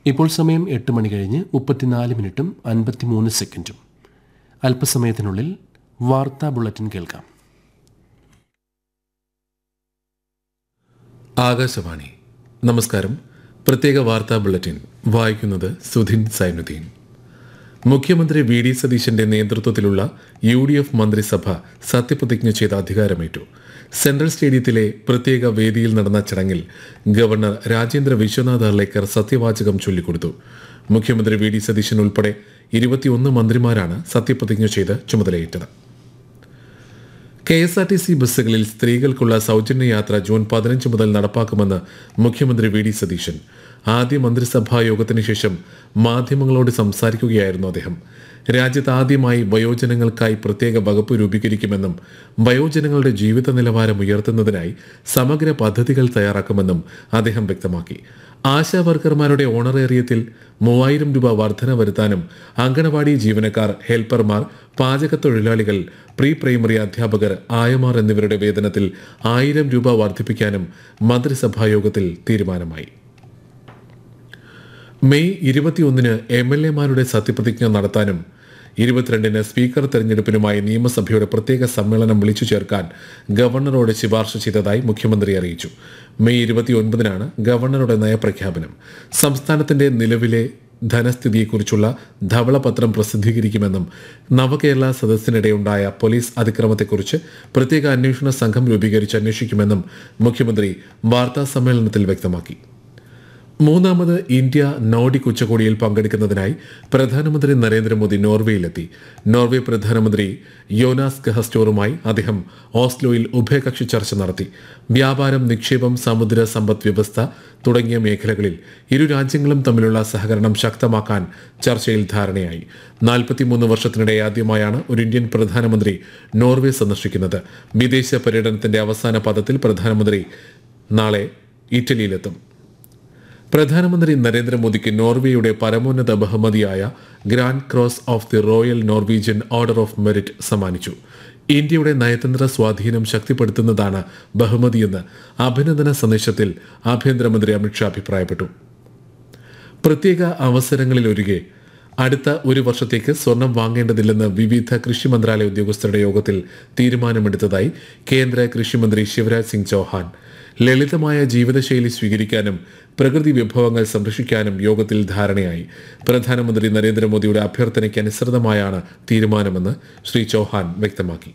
ഇപ്പോൾ സമയം എട്ട് മണി കഴിഞ്ഞ് മുപ്പത്തിനാല് മിനിറ്റും അൻപത്തിമൂന്ന് സെക്കൻഡും അല്പസമയത്തിനുള്ളിൽ വാർത്താ ബുള്ളറ്റിൻ കേൾക്കാം ആകാശവാണി നമസ്കാരം പ്രത്യേക വാർത്താ ബുള്ളറ്റിൻ വായിക്കുന്നത് സുധിൻ സൈനുദ്ദീൻ മുഖ്യമന്ത്രി വി ഡി സതീശന്റെ നേതൃത്വത്തിലുള്ള യു ഡി എഫ് മന്ത്രിസഭ സത്യപ്രതിജ്ഞ ചെയ്ത അധികാരമേറ്റു സെൻട്രൽ സ്റ്റേഡിയത്തിലെ പ്രത്യേക വേദിയിൽ നടന്ന ചടങ്ങിൽ ഗവർണർ രാജേന്ദ്ര വിശ്വനാഥ് അർലേക്കർ സത്യവാചകം ചൊല്ലിക്കൊടുത്തു മുഖ്യമന്ത്രി വി ഡി സതീശൻ ഉൾപ്പെടെ ഇരുപത്തിയൊന്ന് മന്ത്രിമാരാണ് സത്യപ്രതിജ്ഞ ചെയ്ത് ചുമതലയേറ്റത് K S R T C ബസ്സുകളിൽ സ്ത്രീകൾക്കുള്ള സൗജന്യ യാത്ര ജൂൺ പതിനഞ്ച് മുതൽ നടപ്പാക്കുമെന്ന് മുഖ്യമന്ത്രി വി ഡി സതീശൻ ആദ്യ മന്ത്രിസഭാ യോഗത്തിന് ശേഷം മാധ്യമങ്ങളോട് സംസാരിക്കുകയായിരുന്നു അദ്ദേഹം രാജ്യത്ത് ആദ്യമായി വയോജനങ്ങൾക്കായി പ്രത്യേക വകുപ്പ് രൂപീകരിക്കുമെന്നും വയോജനങ്ങളുടെ ജീവിത നിലവാരം ഉയർത്തുന്നതിനായി സമഗ്ര പദ്ധതികൾ തയ്യാറാക്കുമെന്നും അദ്ദേഹം വ്യക്തമാക്കി ആശാ വർക്കർമാരുടെ ഓണറേറിയത്തിൽ മൂവായിരം രൂപ വർധന വരുത്താനും അങ്കണവാടി ജീവനക്കാർ ഹെൽപ്പർമാർ പാചക തൊഴിലാളികൾ പ്രീ പ്രൈമറി അധ്യാപകർ ആയമാർ എന്നിവരുടെ വേതനത്തിൽ ആയിരം രൂപ വർദ്ധിപ്പിക്കാനും മന്ത്രിസഭാ യോഗത്തിൽ തീരുമാനമായി മെയ് ഇരുപത്തിയൊന്നിന് എം എൽ എമാരുടെ സത്യപ്രതിജ്ഞ നടത്താനും ഇരുപത്തിരണ്ടിന് സ്പീക്കർ തെരഞ്ഞെടുപ്പിനുമായി നിയമസഭയുടെ പ്രത്യേക സമ്മേളനം വിളിച്ചു ചേർക്കാൻ ഗവർണറോട് ശുപാർശ ചെയ്തതായി മുഖ്യമന്ത്രി അറിയിച്ചു മെയ് ഇരുപത്തിയൊൻപതിനാണ് ഗവർണറുടെ നയപ്രഖ്യാപനം സംസ്ഥാനത്തിന്റെ നിലവിലെ ധനസ്ഥിതിയെക്കുറിച്ചുള്ള ധവളപത്രം പ്രസിദ്ധീകരിക്കുമെന്നും നവകേരള സദസ്സിനിടെയുണ്ടായ പോലീസ് അതിക്രമത്തെക്കുറിച്ച് പ്രത്യേക അന്വേഷണ സംഘം രൂപീകരിച്ച് അന്വേഷിക്കുമെന്നും മുഖ്യമന്ത്രി വാർത്താ സമ്മേളനത്തിൽ വ്യക്തമാക്കി മൂന്നാമത് ഇന്ത്യ നോർഡിക് ഉച്ചകോടിയിൽ പങ്കെടുക്കുന്നതിനായി പ്രധാനമന്ത്രി നരേന്ദ്രമോദി നോർവേയിലെത്തി നോർവേ പ്രധാനമന്ത്രി യോനാസ് ഗഹസ്റ്റോറുമായി അദ്ദേഹം ഓസ്ലോയിൽ ഉഭയകക്ഷി ചർച്ച നടത്തി വ്യാപാരം നിക്ഷേപം സമുദ്ര സമ്പദ് വ്യവസ്ഥ തുടങ്ങിയ മേഖലകളിൽ ഇരു രാജ്യങ്ങളും തമ്മിലുള്ള സഹകരണം ശക്തമാക്കാൻ ചർച്ചയിൽ ധാരണയായി നാൽപ്പത്തിമൂന്ന് വർഷത്തിനിടെ ആദ്യമായാണ് ഒരു ഇന്ത്യൻ പ്രധാനമന്ത്രി നോർവേ സന്ദർശിക്കുന്നത് വിദേശ പര്യടനത്തിന്റെ അവസാന പദത്തിൽ പ്രധാനമന്ത്രി നാളെ ഇറ്റലിയിലെത്തും പ്രധാനമന്ത്രി നരേന്ദ്രമോദിക്ക് നോർവേയുടെ പരമോന്നത ബഹുമതിയായ grand cross of the royal Norwegian order of merit സമ്മാനിച്ചു ഇന്ത്യയുടെ നയതന്ത്ര സ്വാധീനം ശക്തിപ്പെടുത്തുന്നതാണ് ബഹുമതിയെന്ന് അഭിനന്ദന സന്ദേശത്തിൽ ആഭ്യന്തരമന്ത്രി അമിത്ഷാ അഭിപ്രായപ്പെട്ടു പ്രത്യേക അവസരങ്ങളിലൊഴികെ അടുത്ത ഒരു വർഷത്തേക്ക് സ്വർണം വാങ്ങേണ്ടതില്ലെന്ന് വിവിധ കൃഷി മന്ത്രാലയ ഉദ്യോഗസ്ഥരുടെ യോഗത്തിൽ തീരുമാനമെടുത്തതായി കേന്ദ്ര കൃഷിമന്ത്രി ശിവരാജ് സിംഗ് ചൌഹാൻ ലളിതമായ ജീവിതശൈലി സ്വീകരിക്കാനും പ്രകൃതി വിഭവങ്ങൾ സംരക്ഷിക്കാനും യോഗത്തിൽ ധാരണയായി പ്രധാനമന്ത്രി നരേന്ദ്രമോദിയുടെ അഭ്യർത്ഥനയ്ക്ക് അനുസൃതമായാണ് തീരുമാനമെന്ന് ശ്രീ ചൌഹാൻ വ്യക്തമാക്കി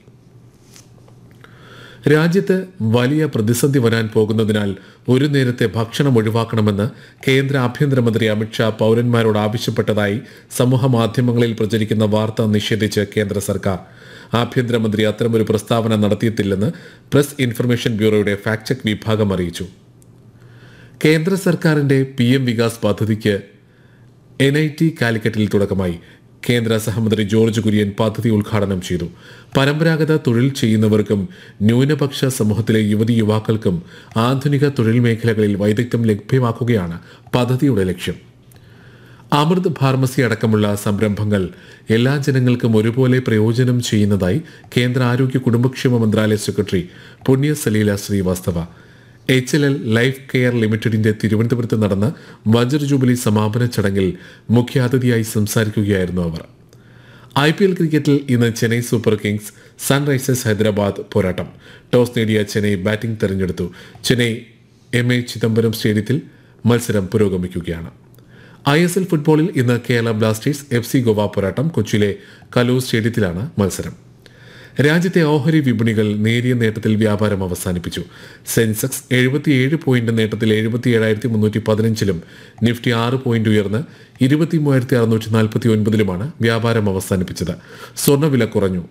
രാജ്യത്ത് വലിയ പ്രതിസന്ധി വരാൻ പോകുന്നതിനാൽ ഒരു നേരത്തെ ഭക്ഷണം ഒഴിവാക്കണമെന്ന് കേന്ദ്ര ആഭ്യന്തരമന്ത്രി അമിത്ഷാ പൗരന്മാരോട് ആവശ്യപ്പെട്ടതായി സമൂഹ മാധ്യമങ്ങളിൽ പ്രചരിക്കുന്ന വാർത്ത നിഷേധിച്ച് കേന്ദ്ര സർക്കാർ ആഭ്യന്തരമന്ത്രി അത്തരമൊരു പ്രസ്താവന നടത്തിയിട്ടില്ലെന്ന് പ്രസ് ഇൻഫർമേഷൻ ബ്യൂറോയുടെ ഫാക്ട് ചെക്ക് വിഭാഗം അറിയിച്ചു കേന്ദ്ര സർക്കാരിന്റെ പി എം വികാസ് പദ്ധതിക്ക് എൻ ഐ ടി കാലിക്കറ്റിൽ തുടക്കമായി കേന്ദ്ര സഹമന്ത്രി ജോർജ് കുര്യൻ പദ്ധതി ഉദ്ഘാടനം ചെയ്തു പരമ്പരാഗത തൊഴിൽ ചെയ്യുന്നവർക്കും ന്യൂനപക്ഷ സമൂഹത്തിലെ യുവതി യുവാക്കൾക്കും ആധുനിക തൊഴിൽ മേഖലകളിൽ വൈദഗ്ധ്യം ലഭ്യമാക്കുകയാണ് പദ്ധതിയുടെ ലക്ഷ്യം അമൃത് ഫാർമസി അടക്കമുള്ള സംരംഭങ്ങൾ എല്ലാ ജനങ്ങൾക്കും ഒരുപോലെ പ്രയോജനം ചെയ്യുന്നതായി കേന്ദ്ര ആരോഗ്യ കുടുംബക്ഷേമ മന്ത്രാലയ secretary Punya Salila Srivastava H L L life care ലിമിറ്റഡിന്റെ തിരുവനന്തപുരത്ത് നടന്ന വജ്ര ജൂബിലി സമാപന ചടങ്ങിൽ മുഖ്യാതിഥിയായി സംസാരിക്കുകയായിരുന്നു അവർ ഐ പി എൽ ക്രിക്കറ്റിൽ ഇന്ന് Chennai super kings Sunrisers Hyderabad പോരാട്ടം ടോസ് നേടിയ ചെന്നൈ ബാറ്റിംഗ് തെരഞ്ഞെടുത്തു ചെന്നൈ എം എ ചിദംബരം സ്റ്റേഡിയത്തിൽ മത്സരം പുരോഗമിക്കുകയാണ് ഐ എസ് എൽ ഫുട്ബോളിൽ ഇന്ന് Kerala blasters F C Goa പോരാട്ടം കൊച്ചിയിലെ കലൂർ സ്റ്റേഡിയത്തിലാണ് മത്സരം രാജ്യത്തെ ഓഹരി വിപണികൾ നേരിയ നേട്ടത്തിൽ വ്യാപാരം അവസാനിപ്പിച്ചു സെൻസെക്സ് എഴുപത്തിയേഴ് പോയിന്റ് നേട്ടത്തിൽ എഴുപത്തി ഏഴായിരത്തി മുന്നൂറ്റി പതിനഞ്ചിലും നിഫ്റ്റി ആറ് പോയിന്റ് ഉയർന്ന് ഇരുപത്തി മൂവായിരത്തി അറുന്നൂറ്റി നാൽപ്പത്തി ഒൻപതിലുമാണ് വ്യാപാരം അവസാനിപ്പിച്ചത് സ്വർണ്ണവില കുറഞ്ഞു